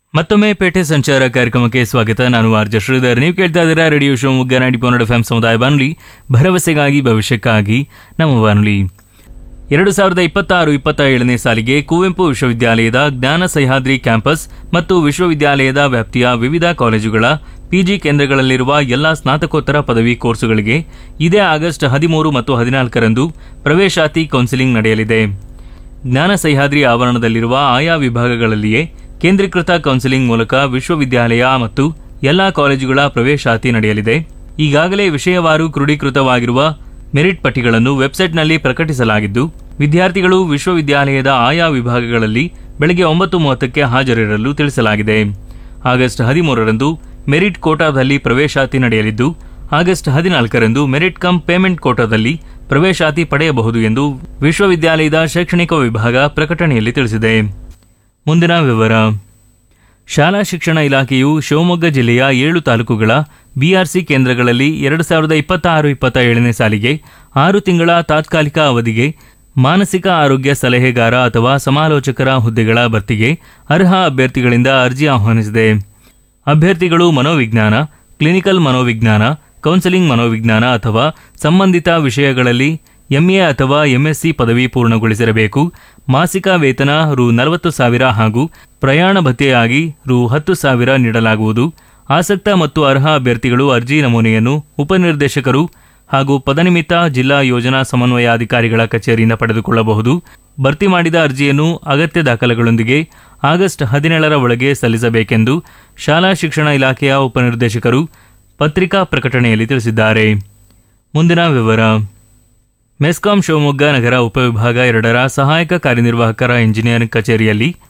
ಮತ್ತೊಮ್ಮೆ ಪೇಟೆ ಸಂಚಾರ ಕಾರ್ಯಕ್ರಮಕ್ಕೆ ಸ್ವಾಗತ ನಾನು ಆರ್ಜ ಶ್ರೀಧರ್ ನೀವು ಕೇಳ್ತಾ ಇದ್ದೀರಾ ರೇಡಿಯೋ ಶಿವಮೊಗ್ಗ ನಾಡಿ ಪೋನಡ್ ಎಫ್ ಸಮುದಾಯ ಬಾನುಲಿ ಭರವಸೆಗಾಗಿ ಭವಿಷ್ಯಕ್ಕಾಗಿ ನಮ್ಮ ಬಾನುಲಿ ಎರಡು ಸಾವಿರದ ಇಪ್ಪತ್ತಾರು ಇಪ್ಪತ್ತ ಏಳನೇ ಸಾಲಿಗೆ ಕುವೆಂಪು ವಿಶ್ವವಿದ್ಯಾಲಯದ ಜ್ಞಾನ ಸಹ್ಯಾದ್ರಿ ಕ್ಯಾಂಪಸ್ ಮತ್ತು ವಿಶ್ವವಿದ್ಯಾಲಯದ ವ್ಯಾಪ್ತಿಯ ವಿವಿಧ ಕಾಲೇಜುಗಳ ಪಿಜಿ ಕೇಂದ್ರಗಳಲ್ಲಿರುವ ಎಲ್ಲಾ ಸ್ನಾತಕೋತ್ತರ ಪದವಿ ಕೋರ್ಸುಗಳಿಗೆ ಇದೇ ಆಗಸ್ಟ್ ಹದಿಮೂರು ಮತ್ತು ಹದಿನಾಲ್ಕರಂದು ಪ್ರವೇಶಾತಿ ಕೌನ್ಸಿಲಿಂಗ್ ನಡೆಯಲಿದೆ ಜ್ಞಾನ ಸಹ್ಯಾದ್ರಿ ಆವರಣದಲ್ಲಿರುವ ಆಯಾ ವಿಭಾಗಗಳಲ್ಲಿಯೇ ಕೇಂದ್ರೀಕೃತ ಕೌನ್ಸಿಲಿಂಗ್ ಮೂಲಕ ವಿಶ್ವವಿದ್ಯಾಲಯ ಮತ್ತು ಎಲ್ಲಾ ಕಾಲೇಜುಗಳ ಪ್ರವೇಶಾತಿ ನಡೆಯಲಿದೆ ಈಗಾಗಲೇ ವಿಷಯವಾರು ಕ್ರೋಢೀಕೃತವಾಗಿರುವ ಮೆರಿಟ್ ಪಟ್ಟಿಗಳನ್ನು ವೆಬ್ಸೈಟ್ನಲ್ಲಿ ಪ್ರಕಟಿಸಲಾಗಿದ್ದು ವಿದ್ಯಾರ್ಥಿಗಳು ವಿಶ್ವವಿದ್ಯಾಲಯದ ಆಯಾ ವಿಭಾಗಗಳಲ್ಲಿ ಬೆಳಗ್ಗೆ ಒಂಬತ್ತು ಮೂವತ್ತಕ್ಕೆ ಹಾಜರಿರಲು ತಿಳಿಸಲಾಗಿದೆ ಆಗಸ್ಟ್ ಹದಿಮೂರರಂದು ಮೆರಿಟ್ ಕೋಟಾದಲ್ಲಿ ಪ್ರವೇಶಾತಿ ನಡೆಯಲಿದ್ದು ಆಗಸ್ಟ್ ಹದಿನಾಲ್ಕರಂದು ಮೆರಿಟ್ ಕಮ್ ಪೇಮೆಂಟ್ ಕೋಟಾದಲ್ಲಿ ಪ್ರವೇಶಾತಿ ಪಡೆಯಬಹುದು ಎಂದು ವಿಶ್ವವಿದ್ಯಾಲಯದ ಶೈಕ್ಷಣಿಕ ವಿಭಾಗ ಪ್ರಕಟಣೆಯಲ್ಲಿ ತಿಳಿಸಿದೆ ಮುಂದಿನ ವಿವರ ಶಾಲಾ ಶಿಕ್ಷಣ ಇಲಾಖೆಯು ಶಿವಮೊಗ್ಗ ಜಿಲ್ಲೆಯ ಏಳು ತಾಲೂಕುಗಳ ಬಿಆರ್ಸಿ ಕೇಂದ್ರಗಳಲ್ಲಿ ಎರಡು ಸಾವಿರದ ಇಪ್ಪತ್ತಾರು ಇಪ್ಪತ್ತ ಏಳನೇ ಸಾಲಿಗೆ ಆರು ತಿಂಗಳ ತಾತ್ಕಾಲಿಕ ಅವಧಿಗೆ ಮಾನಸಿಕ ಆರೋಗ್ಯ ಸಲಹೆಗಾರ ಅಥವಾ ಸಮಾಲೋಚಕರ ಹುದ್ದೆಗಳ ಭರ್ತಿಗೆ ಅರ್ಹ ಅಭ್ಯರ್ಥಿಗಳಿಂದ ಅರ್ಜಿ ಆಹ್ವಾನಿಸಿದೆ ಅಭ್ಯರ್ಥಿಗಳು ಮನೋವಿಜ್ಞಾನ ಕ್ಲಿನಿಕಲ್ ಮನೋವಿಜ್ಞಾನ ಕೌನ್ಸೆಲಿಂಗ್ ಮನೋವಿಜ್ಞಾನ ಅಥವಾ ಸಂಬಂಧಿತ ವಿಷಯಗಳಲ್ಲಿ ಎಂಎ ಅಥವಾ ಎಂಎಸ್ಸಿ ಪದವಿ ಪೂರ್ಣಗೊಳಿಸಿರಬೇಕು ಮಾಸಿಕ ವೇತನ ರು ನಲವತ್ತು ಸಾವಿರ ಹಾಗೂ ಪ್ರಯಾಣ ಭತ್ಯೆಯಾಗಿ ರು ಹತ್ತು ಸಾವಿರ ನೀಡಲಾಗುವುದು ಆಸಕ್ತ ಮತ್ತು ಅರ್ಹ ಅಭ್ಯರ್ಥಿಗಳು ಅರ್ಜಿ ನಮೂನೆಯನ್ನು ಉಪನಿರ್ದೇಶಕರು ಹಾಗೂ ಪದನಿಮಿತ್ತ ಜಿಲ್ಲಾ ಯೋಜನಾ ಸಮನ್ವಯಾಧಿಕಾರಿಗಳ ಕಚೇರಿಯಿಂದ ಪಡೆದುಕೊಳ್ಳಬಹುದು ಭರ್ತಿ ಮಾಡಿದ ಅರ್ಜಿಯನ್ನು ಅಗತ್ಯ ದಾಖಲೆಗಳೊಂದಿಗೆ ಆಗಸ್ಟ್ ಹದಿನೇಳರ ಒಳಗೆ ಸಲ್ಲಿಸಬೇಕೆಂದು ಶಾಲಾ ಶಿಕ್ಷಣ ಇಲಾಖೆಯ ಉಪನಿರ್ದೇಶಕರು ಪತ್ರಿಕಾ ಪ್ರಕಟಣೆಯಲ್ಲಿ ತಿಳಿಸಿದ್ದಾರೆ ಮುಂದಿನ ವಿವರ ಮೆಸ್ಕಾಂ ಶಿವಮೊಗ್ಗ ನಗರ ಉಪವಿಭಾಗ ಎರಡರ ಸಹಾಯಕ ಕಾರ್ಯನಿರ್ವಾಹಕರ ಇಂಜಿನಿಯರಿಂಗ್ ಕಚೇರಿಯಲ್ಲಿ